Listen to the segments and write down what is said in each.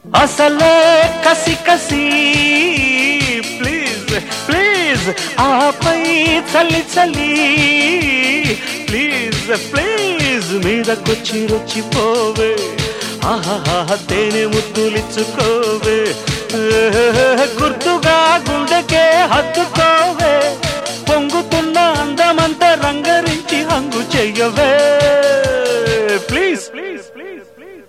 అసలే కసి కసి ప్లీజ్ ప్లీజ్ ఆపై చల్లి చల్లి ప్లీజ్ ప్లీజ్ మీదకొచ్చి రొచ్చిపోవే ఆహా తేనె ముద్దులిచ్చుకోవే గుర్తుగా గుండెకే హత్తుకోవే పొంగుతున్న అందమంతా రంగరించి హంగు చెయ్యవే ప్లీజ్ ప్లీజ్ ప్లీజ్ ప్లీజ్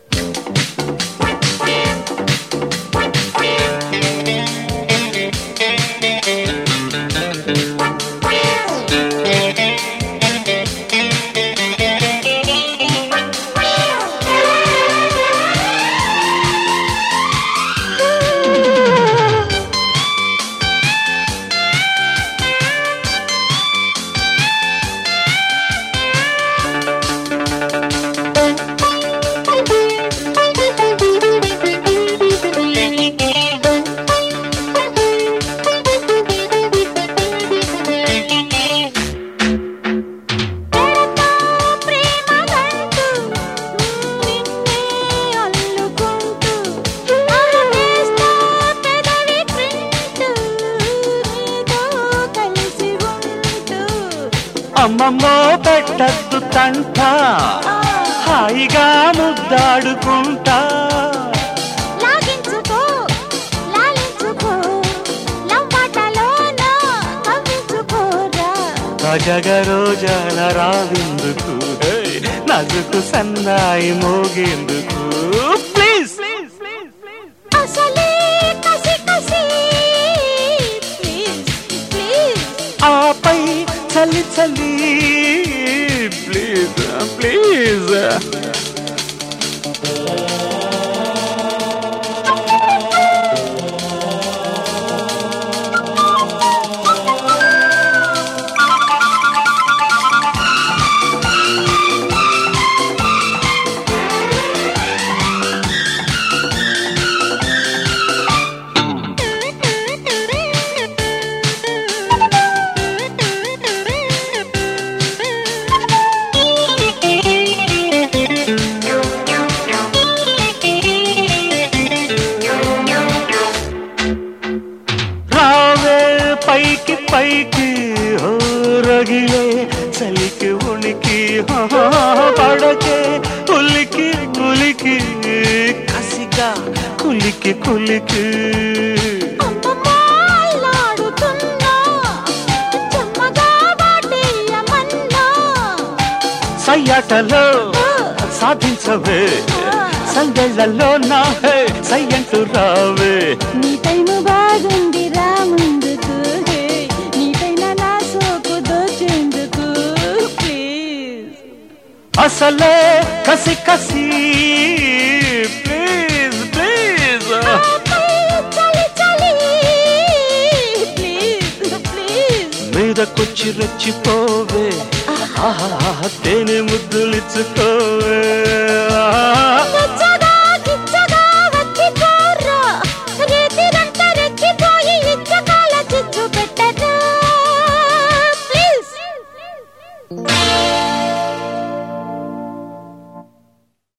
పెడతా ప్రేమగంటు నిన్నే అల్లుకుంటూ ఆహేస్తా పెదవి క్రింటు నీతో కలిసి ఉంటూ అమ్మమ్మో పెట్టద్దు తంట హాయిగా ముద్దాడుకుంటా లాగించుకో లాలించుకో లంబాటలోన కవ్వించుకోరా గజగ రోజాల రావిందుకు హే, నజుకు సన్నాయి మోగేందుకు ప్లీజ్ అసలే కసి కసి ప్లీజ్ ప్లీజ్ ఆపై చల్లి చల్లి ప్లీజ్ ప్లీజ్ రావే పైకి పైకి హో రగిలే చలికి ఉనికి హో, పడకే కులికి కులికి కసిగా కులికి కులికి అమ్మమ్మాలాడుతున్నా చెమ్మగా బాటేయమన్నా సయ్యాటలో సాధించవే సందళ్ళలో నా హే సయ్యంటూ రావే నీ టైము బాగుంది రా ముందుకు హే. నీపైన నా సోకు దోచేందుకు ప్లీజ్ అసలే కసి కసి ప్లీజ్ ప్లీజ్ చలి చలి ప్లీజ్ ప్లీజ్ మీదకొచ్చి రెచ్చిపోవే ఆహా తేనె ముద్దులిచ్చుకోవే ఆహా. వచ్చా